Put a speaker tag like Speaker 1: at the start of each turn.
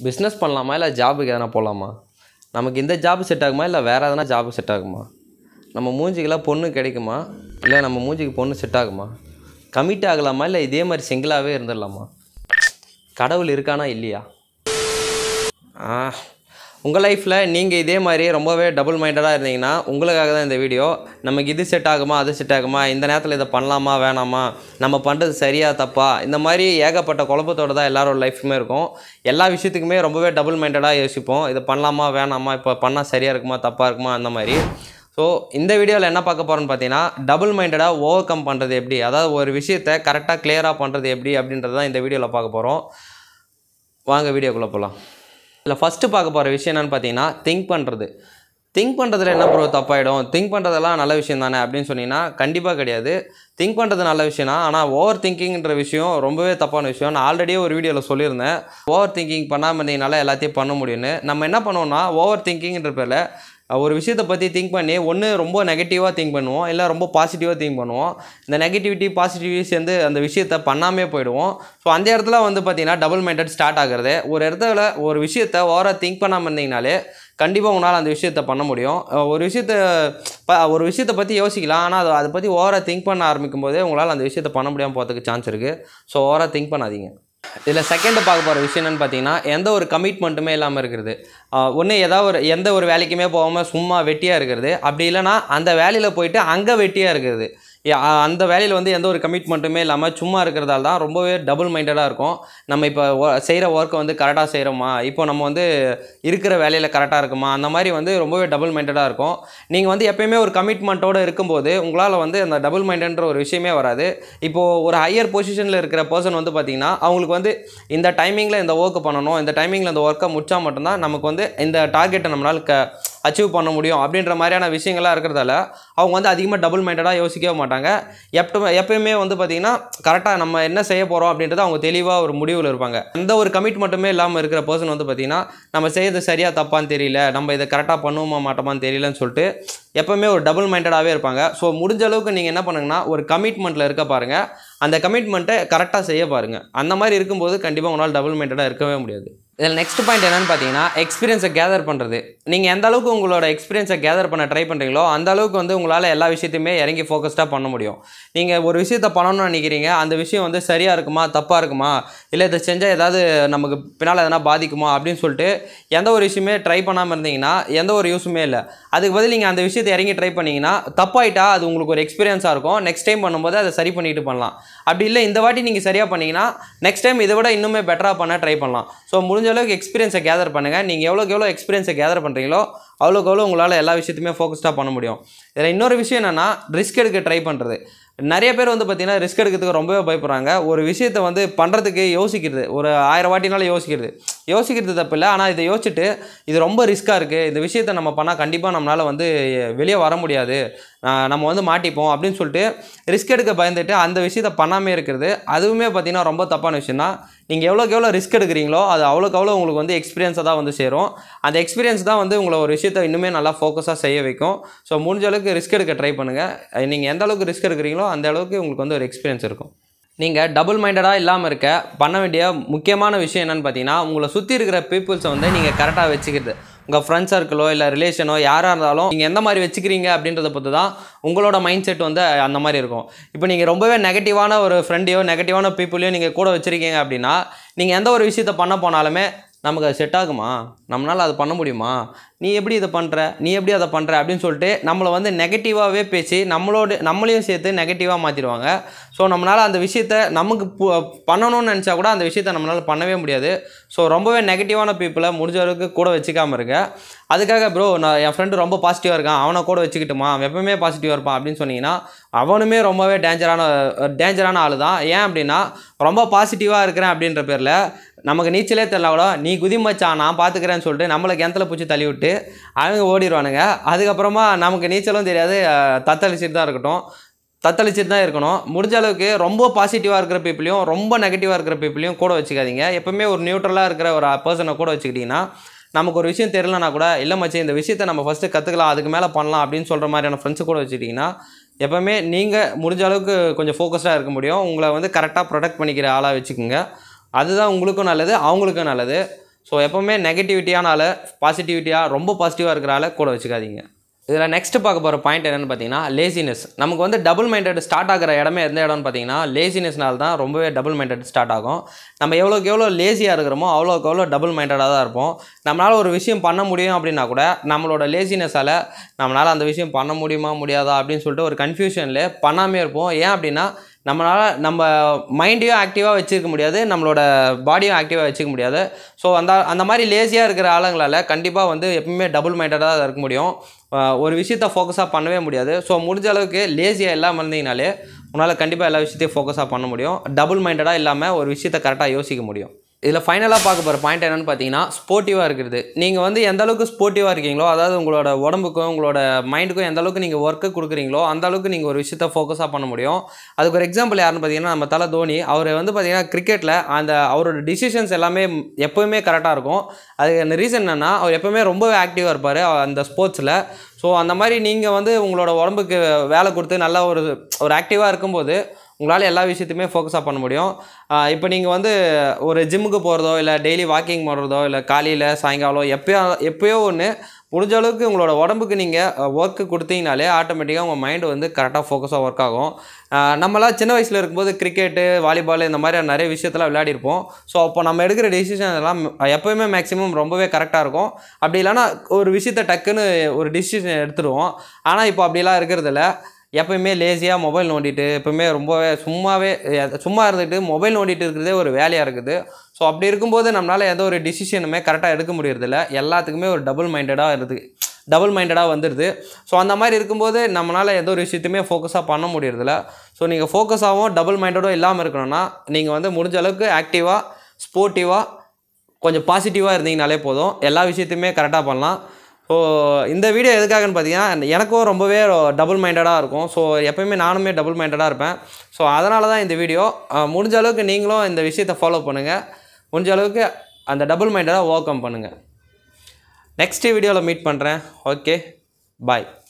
Speaker 1: business பண்ணலாமா இல்லை ஜாபுக்கு எதனா போகலாமா நமக்கு இந்த ஜாப் செட் ஆகுமா இல்லை வேறு எதனா ஜாப் செட் ஆகுமா நம்ம மூஞ்சிக்கெல்லாம் பொண்ணு கிடைக்குமா இல்லை நம்ம மூஞ்சிக்கு பொண்ணு செட் ஆகுமா கமிட் ஆகலாமா இல்லை இதே மாதிரி சிங்கிளாகவே இருந்துடலாமா கடவுள் இருக்கானா இல்லையா ஆ உங்கள் லைஃப்பில் நீங்கள் இதே மாதிரி ரொம்பவே டபுள் மைண்டடாக இருந்தீங்கன்னா உங்களுக்காக தான் இந்த வீடியோ நமக்கு இது செட் ஆகுமா அது செட் ஆகுமா இந்த நேரத்தில் இதை பண்ணலாமா வேணாமா நம்ம பண்ணுறது சரியா தப்பா இந்த மாதிரி ஏகப்பட்ட குழப்பத்தோடு தான் எல்லாரோட லைஃப்புமே இருக்கும் எல்லா விஷயத்துக்குமே ரொம்பவே டபுள் மைண்டடாக யோசிப்போம் இதை பண்ணலாமா வேணாமா இப்போ பண்ணால் சரியாக இருக்குமா தப்பாக இருக்குமா அந்த மாதிரி ஸோ இந்த வீடியோவில் என்ன பார்க்க போகிறோன்னு பார்த்தீங்கன்னா டபுள் மைண்டடாக ஓவர் கம் பண்ணுறது எப்படி அதாவது ஒரு விஷயத்தை கரெக்டாக கிளியராக பண்ணுறது எப்படி அப்படின்றது தான் இந்த வீடியோவில் பார்க்க போகிறோம் வாங்க வீடியோக்குள்ளே போகலாம் இதில் ஃபஸ்ட்டு பார்க்க போகிற விஷயம் என்னென்னு பார்த்தீங்கன்னா திங்க் பண்ணுறது திங்க் பண்ணுறதுல என்ன ப்ரோ தப்பாயிடும் திங்க் பண்ணுறதெல்லாம் நல்ல விஷயம் தானே அப்படின்னு சொன்னீங்கன்னா கண்டிப்பாக கிடையாது திங்க் பண்ணுறது நல்ல விஷயம் தான் ஆனால் ஓவர் திங்கிங்ன்ற விஷயம் ரொம்பவே தப்பான விஷயம் நான் ஆல்ரெடியே ஒரு வீடியோவில் சொல்லியிருந்தேன் ஓவர் திங்கிங் பண்ணாமல் இருந்தீங்கனால எல்லாத்தையும் பண்ண முடியும்னு நம்ம என்ன பண்ணுவோம்னா ஓவர் திங்கிங்ன்ற பேரில் ஒரு விஷயத்தை பற்றி திங்க் பண்ணி ஒன்று ரொம்ப நெகட்டிவாக திங்க் பண்ணுவோம் இல்லை ரொம்ப பாசிட்டிவாக திங்க் பண்ணுவோம் இந்த நெகட்டிவிட்டி பாசிட்டிவிட்டி சேர்ந்து அந்த விஷயத்தை பண்ணாமே போயிடுவோம் ஸோ அந்த இடத்துல வந்து பார்த்திங்கன்னா டபுள் மைண்டட் ஸ்டார்ட் ஆகுறது ஒரு இடத்துல ஒரு விஷயத்தை ஓவராக திங்க் பண்ணாமல் இருந்தீங்கனாலே கண்டிப்பாக உங்களால் அந்த விஷயத்தை பண்ண முடியும் அஹ் ஒரு விஷயத்தை ப ஒரு விஷயத்தை பற்றி யோசிக்கலாம் ஆனால் அதை அதை பற்றி ஓவராக திங்க் பண்ண ஆரம்பிக்கும் போதே உங்களால் அந்த விஷயத்தை பண்ண முடியாமல் போகிறதுக்கு சான்ஸ் இருக்குது ஸோ ஓவராக திங்க் பண்ணாதீங்க இதில் செகண்ட் பார்க்க போகிற விஷயம் என்னென்னு பார்த்தீங்கன்னா எந்த ஒரு கமிட்மெண்ட்டுமே இல்லாமல் இருக்கிறது ஒன்று ஏதாவது ஒரு எந்த ஒரு வேலைக்குமே போகாமல் சும்மா வெட்டியாக இருக்கிறது அப்படி இல்லைன்னா அந்த வேலையில் போயிட்டு அங்கே வெட்டியாக இருக்கிறது யா- அந்த வேலையில் வந்து எந்த ஒரு கமிட்மெண்ட்டுமே இல்லாமல் சும்மா இருக்கிறதால தான் ரொம்பவே டபுள் மைண்டடாக இருக்கும் நம்ம இப்போ செய்கிற ஒர்க்கை வந்து கரெக்டாக செய்கிறோமா இப்போ நம்ம வந்து இருக்கிற வேலையில் கரெக்டாக இருக்குமா அந்த மாதிரி வந்து ரொம்பவே டபுள் மைண்டடாக இருக்கும் நீங்கள் வந்து எப்பயுமே ஒரு கமிட்மெண்ட்டோடு இருக்கும்போது உங்களால் வந்து அந்த டபுள் மைண்டன்ற ஒரு விஷயமே வராது இப்போது ஒரு ஹையர் பொசிஷனில் இருக்கிற பர்சன் வந்து பார்த்திங்கன்னா அவங்களுக்கு வந்து இந்த டைமிங்கில் இந்த ஒர்க் பண்ணணும் இந்த டைமிங்கில் இந்த ஒர்க்கை முடிச்சா மட்டும்தான் நமக்கு வந்து இந்த டார்கெட்டை நம்மளால் க அச்சீவ் பண்ண முடியும் அப்படின்ற மாதிரியான விஷயங்கள்லாம் இருக்கிறதால அவங்க வந்து அதிகமாக டபுள் மைண்டடாக யோசிக்கவே மாட்டாங்க எப்போ எப்பயுமே வந்து பார்த்திங்கன்னா கரெக்டாக நம்ம என்ன செய்ய போகிறோம் அப்படின்றத அவங்க தெளிவாக ஒரு முடிவில் இருப்பாங்க எந்த ஒரு கமிட்மெண்ட்டுமே இல்லாமல் இருக்கிற பர்சன் வந்து பார்த்திங்கன்னா நம்ம செய்யறது சரியாக தப்பான்னு தெரியல நம்ம இதை கரெக்டாக பண்ணுவோமா மாட்டோமான்னு தெரியலன்னு சொல்லிட்டு எப்பவுமே ஒரு டபுள் மைண்டடாகவே இருப்பாங்க ஸோ முடிஞ்ச அளவுக்கு நீங்கள் என்ன பண்ணுங்கன்னா ஒரு கமிட்மெண்ட்டில் இருக்க பாருங்கள் அந்த கமிட்மெண்ட்டை கரெக்டாக செய்ய பாருங்கள் அந்த மாதிரி இருக்கும்போது கண்டிப்பாக உங்களால் டபுள் மைண்டடாக இருக்கவே முடியாது இதில் நெக்ஸ்ட் பாயிண்ட் என்னன்னு பார்த்தீங்கன்னா எக்ஸ்பீரியன்ஸை கேதர் பண்ணுறது நீங்கள் எந்த அளவுக்கு உங்களோட எக்ஸ்பீரியன்ஸை கேதர் பண்ண ட்ரை பண்ணுறீங்களோ அந்த அளவுக்கு வந்து உங்களால் எல்லா விஷயத்தையுமே இறங்கி ஃபோக்கஸ்டாக பண்ண முடியும் நீங்கள் ஒரு விஷயத்த பண்ணணும்னு நினைக்கிறீங்க அந்த விஷயம் வந்து சரியாக இருக்குமா தப்பாக இருக்குமா இல்லை இதை செஞ்சால் ஏதாவது நமக்கு பின்னால் எதனா பாதிக்குமா அப்படின்னு சொல்லிட்டு எந்த ஒரு விஷயமே ட்ரை பண்ணாமல் இருந்தீங்கன்னா எந்த ஒரு யூஸுமே இல்லை அதுக்கு பதில் நீங்கள் அந்த விஷயத்தை இறங்கி ட்ரை பண்ணீங்கன்னா தப்பாயிட்டா அது உங்களுக்கு ஒரு எக்ஸ்பீரியன்ஸாக இருக்கும் நெக்ஸ்ட் டைம் பண்ணும்போது அதை சரி பண்ணிட்டு பண்ணலாம் அப்படி இல்லை இந்த வாட்டி நீங்கள் சரியாக பண்ணீங்கன்னா நெக்ஸ்ட் டைம் இதை விட இன்னுமே பெட்டராக பண்ண ட்ரை பண்ணலாம் ஸோ முடிஞ்ச அளவுக்கு எக்ஸ்பீரியன்ஸை கேதர் பண்ணுங்கள் நீங்கள் எவ்வளோக்கு எவ்வளோ எக்ஸ்பீரியன்ஸை கேதர் பண்ணுறீங்களோ அவ்வளோக்கு எவ்வளோ உங்களால் எல்லா விஷயத்தையுமே ஃபோக்கஸ்டாக பண்ண முடியும் இதில் இன்னொரு விஷயம் என்னென்னா ரிஸ்க் எடுக்க ட்ரை பண்ணுறது நிறைய பேர் வந்து பார்த்திங்கன்னா ரிஸ்க் எடுக்கிறதுக்கு ரொம்பவே பயப்படுறாங்க ஒரு விஷயத்தை வந்து பண்ணுறதுக்கு யோசிக்கிறது ஒரு ஆயிரம் வாட்டினாலும் யோசிக்கிறது யோசிக்கிறது தப்பு இல்லை ஆனால் இதை யோசிச்சுட்டு இது ரொம்ப ரிஸ்க்காக இருக்குது இந்த விஷயத்தை நம்ம பண்ணால் கண்டிப்பாக நம்மளால் வந்து வெளியே வர முடியாது ஆஹ் நம்ம வந்து மாட்டிப்போம் அப்படின்னு சொல்லிட்டு ரிஸ்க் எடுக்க பயந்துட்டு அந்த விஷயத்தை பண்ணாமே இருக்கிறது அதுவுமே பார்த்திங்கன்னா ரொம்ப தப்பான விஷயம் தான் நீங்கள் எவ்வளோக்கு எவ்வளோ ரிஸ்க் எடுக்கிறீங்களோ அது அவ்வளோக்கு அவ்வளோ உங்களுக்கு வந்து எக்ஸ்பீரியன்ஸாக தான் வந்து சேரும் அந்த எக்ஸ்பீரியன்ஸ் தான் வந்து உங்களை ஒரு விஷயத்தை இன்னுமே நல்லா ஃபோக்கஸாக செய்ய வைக்கும் ஸோ முடிஞ்ச அளவுக்கு ரிஸ்க் எடுக்க ட்ரை பண்ணுங்கள் நீங்கள் எந்த அளவுக்கு ரிஸ்க் எடுக்கிறீங்களோ அந்த அளவுக்கு உங்களுக்கு வந்து ஒரு எக்ஸ்பீரியன்ஸ் இருக்கும் நீங்கள் டபுள் மைண்டடாக இல்லாமல் இருக்க பண்ண வேண்டிய முக்கியமான விஷயம் என்னென்னு பார்த்தீங்கன்னா உங்களை சுற்றி இருக்கிற பீப்புள்ஸை வந்து நீங்கள் கரெக்டாக வச்சுக்கிறது உங்கள் ஃப்ரெண்ட்ஸ் சர்க்கிளோ இல்லை ரிலேஷனோ யாராக இருந்தாலும் நீங்கள் எந்த மாதிரி வச்சுக்கிறீங்க அப்படின்றத பொறுத்து தான் உங்களோட மைண்ட் செட் வந்து அந்த மாதிரி இருக்கும் இப்போ நீங்கள் ரொம்பவே நெகட்டிவான ஒரு ஃப்ரெண்டையோ நெகட்டிவான பீப்புளையோ நீங்கள் கூட வச்சுருக்கீங்க அப்படின்னா நீங்கள் எந்த ஒரு விஷயத்தை பண்ண போனாலுமே நமக்கு அது செட் ஆகுமா நம்மளால் அது பண்ண முடியுமா நீ எப்படி இதை பண்ணுற நீ எப்படி அதை பண்ணுற அப்படின்னு சொல்லிட்டு நம்மளை வந்து நெகட்டிவாகவே பேசி நம்மளோட நம்மளையும் சேர்த்து நெகட்டிவாக மாற்றிடுவாங்க ஸோ நம்மளால் அந்த விஷயத்த நமக்கு பு- பண்ணணும்னு நினச்சா கூட அந்த விஷயத்த நம்மளால் பண்ணவே முடியாது ஸோ ரொம்பவே நெகட்டிவான பீப்புளை முடிஞ்ச அளவுக்கு கூட வச்சுக்காம இருங்க அதுக்காக ப்ரோ நான் என் ஃப்ரெண்டு ரொம்ப பாசிட்டிவாக இருக்கான் அவனை கூட வச்சுக்கிட்டுமா அவன் எப்பவுமே பாசிட்டிவாக இருப்பான் அப்படின்னு சொன்னீங்கன்னா அவனுமே ரொம்பவே டேஞ்சரான டேஞ்சரான ஆள் தான் ஏன் அப்படின்னா ரொம்ப பாசிட்டிவாக இருக்கிறேன் அப்படின்ற பேரில் நமக்கு நீச்சலே தெரியல கூட நீ குதி மச்சான் நான் பார்த்துக்கிறேன்னு சொல்லிட்டு நம்மளை கிணத்துல பூச்சி தள்ளி விட்டு அவங்க ஓடிடுவானுங்க அதுக்கப்புறமா நமக்கு நீச்சலும் தெரியாது அஹ், தத்தளிச்சிட்டு தான் இருக்கட்டும் தத்தளிச்சிட்டு தான் இருக்கணும் முடிஞ்ச அளவுக்கு ரொம்ப பாசிட்டிவாக இருக்கிற பீப்புளையும் ரொம்ப நெகட்டிவாக இருக்கிற பீப்புளையும் கூட வச்சுக்காதீங்க எப்பவுமே ஒரு நியூட்ரலாக இருக்கிற ஒரு பர்சனை கூட வச்சுக்கிட்டிங்கன்னா நமக்கு ஒரு விஷயம் தெரியலனா கூட இல்லை மச்சி இந்த விஷயத்தை நம்ம ஃபஸ்ட்டு கற்றுக்கலாம் அதுக்கு மேலே பண்ணலாம் அப்படின்னு சொல்கிற மாதிரியான ஃப்ரெண்ட்ஸு கூட வச்சுக்கிட்டிங்கன்னா எப்போவுமே நீங்கள் முடிஞ்ச அளவுக்கு கொஞ்சம் ஃபோக்கஸ்டாக இருக்க முடியும் உங்களை வந்து கரெக்டாக ப்ரொடெக்ட் பண்ணிக்கிற ஆளாக வச்சுக்கோங்க அதுதான் உங்களுக்கும் நல்லது அவங்களுக்கும் நல்லது ஸோ எப்போவுமே நெகட்டிவிட்டியானால பாசிட்டிவிட்டியாக ரொம்ப பாசிட்டிவாக இருக்கிற ஆளை கூட வச்சுக்காதீங்க இதில் நெக்ஸ்ட் பார்க்க போகிற பாயிண்ட் என்னென்னு பார்த்தீங்கன்னா லேசினஸ் நமக்கு வந்து டபுள் மைண்டட் ஸ்டார்ட் ஆகிற இடமே எந்த இடம்னு பார்த்தீங்கன்னா லேசினஸ்னால தான் ரொம்பவே டபுள் மைண்டட் ஸ்டார்ட் ஆகும் நம்ம எவ்வளோக்கு எவ்வளோ லேசியாக இருக்கிறோமோ அவ்வளோக்கு எவ்வளோ டபுள் மைண்டடாக தான் இருப்போம் நம்மளால் ஒரு விஷயம் பண்ண முடியும் அப்படின்னா கூட நம்மளோட லேசினஸால் நம்மளால் அந்த விஷயம் பண்ண முடியுமா முடியாதா அப்படின்னு சொல்லிட்டு ஒரு கன்ஃபியூஷனில் பண்ணாமே இருப்போம் ஏன் அப்படின்னா நம்மளால் நம்ம மைண்டையும் ஆக்டிவாக வச்சுருக்க முடியாது நம்மளோட பாடியும் ஆக்டிவாக வச்சுக்க முடியாது ஸோ அந்த அந்த மாதிரி லேசியாக இருக்கிற ஆளுங்களால் கண்டிப்பாக வந்து எப்பவுமே டபுள் மைண்டடாக தான் இருக்க முடியும் ஆஹ் ஒரு விஷயத்த ஃபோக்கஸாக பண்ணவே முடியாது ஸோ முடிஞ்ச அளவுக்கு லேசியாக இல்லாமல் இருந்தீங்கனாலே உன்னால் கண்டிப்பாக எல்லா விஷயத்தையும் ஃபோக்கஸாக பண்ண முடியும் டபுள் மைண்டடாக இல்லாமல் ஒரு விஷயத்த கரெக்டாக யோசிக்க முடியும் இதில் ஃபைனலாக பார்க்க போகிற பாயிண்ட் என்னென்னு பார்த்தீங்கன்னா ஸ்போர்ட்டிவாக இருக்கிறது நீங்கள் வந்து எந்த அளவுக்கு ஸ்போர்ட்டிவாக இருக்கீங்களோ அதாவது உங்களோட உடம்புக்கும் உங்களோட மைண்டுக்கும் எந்த அளவுக்கு நீங்கள் ஒர்க்கு கொடுக்குறீங்களோ அந்த அளவுக்கு நீங்கள் ஒரு விஷயத்த ஃபோக்கஸாக பண்ண முடியும் அதுக்கு ஒரு எக்ஸாம்பிள் யாருன்னு பார்த்தீங்கன்னா நம்ம தலை தோனி அவர் வந்து பார்த்தீங்கன்னா கிரிக்கெட்டில் அந்த அவரோட டிசிஷன்ஸ் எல்லாமே எப்போவுமே கரெக்டாக இருக்கும் அதுக்கு ரீசன் என்னென்னா அவர் எப்போவுமே ரொம்பவே ஆக்டிவாக இருப்பார் அந்த ஸ்போர்ட்ஸில் ஸோ அந்த மாதிரி நீங்கள் வந்து உங்களோட உடம்புக்கு வேலை கொடுத்து நல்லா ஒரு ஒரு ஆக்டிவாக இருக்கும்போது உங்களால் எல்லா விஷயத்தையுமே ஃபோக்கஸாக பண்ண முடியும் இப்போ நீங்கள் வந்து ஒரு ஜிம்முக்கு போகிறதோ இல்லை டெய்லி வாக்கிங் போடுறதோ இல்லை காலையில் சாயங்காலம் எப்பயோ எப்பயோ ஒன்று முடிஞ்ச அளவுக்கு உங்களோட உடம்புக்கு நீங்கள் ஒர்க்கு கொடுத்தீங்கனாலே ஆட்டோமேட்டிக்காக உங்கள் மைண்டு வந்து கரெக்டாக ஃபோக்கஸாக ஒர்க் ஆகும் ஆஹ் நம்மலாம் சின்ன வயசில் இருக்கும்போது கிரிக்கெட்டு வாலிபால் இந்த மாதிரி நிறைய விஷயத்தெல்லாம் விளையாடிருப்போம் ஸோ அப்போ நம்ம எடுக்கிற டெசிஷன் எல்லாம் எப்போயுமே மேக்ஸிமம் ரொம்பவே கரெக்டாக இருக்கும் அப்படி இல்லைன்னா ஒரு விஷயத்த டக்குன்னு ஒரு டிசிஷன் எடுத்துடுவோம் ஆனால் இப்போ அப்படிலாம் இருக்கிறதில்ல எப்பயுமே லேசியாக மொபைல் நோண்டிட்டு எப்பவுமே ரொம்பவே சும்மாவே எ- சும்மா இருந்துட்டு மொபைல் நோண்டிட்டு இருக்கிறதே ஒரு வேலையாக இருக்குது ஸோ அப்படி இருக்கும்போது நம்மளால் எந்த ஒரு டிசிஷனுமே கரெக்டாக எடுக்க முடியறதில்ல எல்லாத்துக்குமே ஒரு டபுள் மைண்டடாக இருக்குது டபுள் மைண்டடாக வந்துடுது ஸோ அந்த மாதிரி இருக்கும்போது நம்மளால் எந்த ஒரு விஷயத்தையுமே ஃபோக்கஸாக பண்ண முடியறதில்ல ஸோ நீங்கள் ஃபோக்கஸாகவும் டபுள் மைண்டடும் இல்லாமல் இருக்கணும்னா நீங்கள் வந்து முடிஞ்ச அளவுக்கு ஆக்டிவாக ஸ்போர்ட்டிவாக கொஞ்சம் பாசிட்டிவாக இருந்தீங்கனாலே போதும் எல்லா விஷயத்தையுமே கரெக்டாக பண்ணலாம் ஸோ இந்த வீடியோ எதுக்காகன்னு பார்த்தீங்கன்னா எனக்கும் ரொம்பவே டபுள் மைண்டடாக இருக்கும் ஸோ எப்பயுமே நானுமே டபுள் மைண்டடாக இருப்பேன் ஸோ அதனால தான் இந்த வீடியோ முடிஞ்ச அளவுக்கு நீங்களும் இந்த விஷயத்தை ஃபாலோ பண்ணுங்கள் முடிஞ்ச அளவுக்கு அந்த டபுள் மைண்டடாக ஓவர் கம் பண்ணுங்கள் நெக்ஸ்ட் வீடியோவில் மீட் பண்ணுறேன் ஓகே பாய்